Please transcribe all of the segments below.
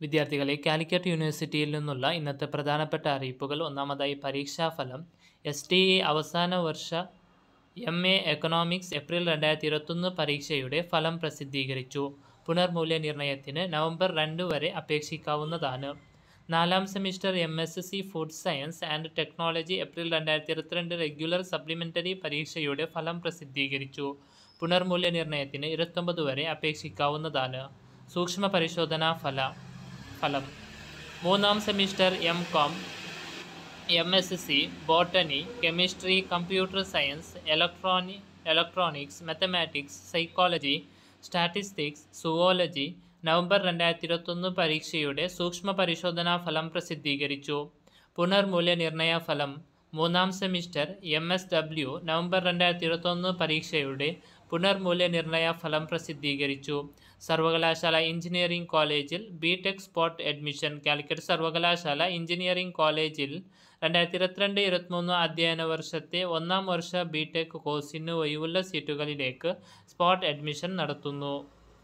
വിദ്യാർത്ഥികളെ കാലിക്കറ്റ് യൂണിവേഴ്സിറ്റിയിൽ നിന്നുള്ള ഇന്നത്തെ പ്രധാനപ്പെട്ട അറിയിപ്പുകൾ ഒന്നാമതായി പരീക്ഷാഫലം എസ് ടി ഇ അവസാന വർഷ എം എ എക്കണോമിക്സ് ഏപ്രിൽ രണ്ടായിരത്തി ഇരുപത്തൊന്ന് പരീക്ഷയുടെ ഫലം പ്രസിദ്ധീകരിച്ചു പുനർമൂല്യനിർണ്ണയത്തിന് നവംബർ രണ്ട് വരെ അപേക്ഷിക്കാവുന്നതാണ് നാലാം semester M S C food science and technology April രണ്ടായിരത്തി ഇരുപത്തിരണ്ട് റെഗുലർ സപ്ലിമെൻ്ററി പരീക്ഷയുടെ ഫലം പ്രസിദ്ധീകരിച്ചു പുനർമൂല്യനിർണ്ണയത്തിന് ഇരുപത്തൊമ്പത് വരെ അപേക്ഷിക്കാവുന്നതാണ് സൂക്ഷ്മ പരിശോധനാ ഫല ഫലം മൂന്നാം semester M Com M S C botany chemistry computer science electronic electronics mathematics psychology statistics zoology November രണ്ടായിരത്തി ഇരുപത്തൊന്ന് പരീക്ഷയുടെ സൂക്ഷ്മ പരിശോധനാ ഫലം പ്രസിദ്ധീകരിച്ചു പുനർമൂല്യനിർണ്ണയ ഫലം മൂന്നാം semester M S W November രണ്ടായിരത്തി ഇരുപത്തൊന്ന് പരീക്ഷയുടെ പുനർമൂല്യനിർണ്ണയ ഫലം പ്രസിദ്ധീകരിച്ചു സർവകലാശാല എഞ്ചിനീയറിംഗ് കോളേജിൽ B Tech spot admission Calicut സർവകലാശാല എഞ്ചിനീയറിംഗ് കോളേജിൽ രണ്ടായിരത്തി ഇരുപത്തിരണ്ട് ഇരുപത്തിമൂന്ന് അധ്യയന വർഷത്തെ ഒന്നാം വർഷ ബി ടെക് കോഴ്സിന് ഒഴിവുള്ള സീറ്റുകളിലേക്ക് സ്പോട്ട് അഡ്മിഷൻ നടത്തുന്നു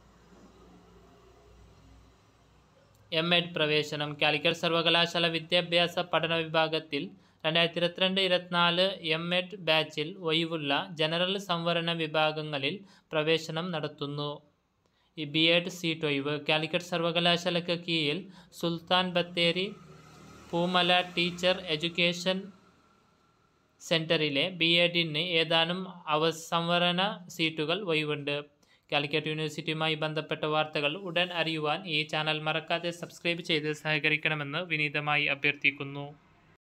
എം എഡ് പ്രവേശനം കാലിക്കറ്റ് സർവകലാശാല വിദ്യാഭ്യാസ പഠന വിഭാഗത്തിൽ രണ്ടായിരത്തി ഇരുപത്തിരണ്ട് ഇരുപത്തിനാല് എം എഡ് ബാച്ചിൽ ഒഴിവുള്ള ജനറൽ സംവരണ വിഭാഗങ്ങളിൽ പ്രവേശനം നടത്തുന്നു ഈ ബി എഡ് സീറ്റ് ഒഴിവ് കാലിക്കറ്റ് സർവകലാശാലയ്ക്ക് കീഴിൽ സുൽത്താൻ ബത്തേരി പൂമല ടീച്ചർ എഡ്യൂക്കേഷൻ സെൻറ്ററിലെ ബി എഡിന് ഏതാനും അവ സംവരണ സീറ്റുകൾ ഒഴിവുണ്ട് കാലിക്കറ്റ് യൂണിവേഴ്സിറ്റിയുമായി ബന്ധപ്പെട്ട വാർത്തകൾ ഉടൻ അറിയുവാൻ ഈ ചാനൽ മറക്കാതെ സബ്സ്ക്രൈബ് ചെയ്ത് സഹകരിക്കണമെന്ന് വിനീതമായി അഭ്യർത്ഥിക്കുന്നു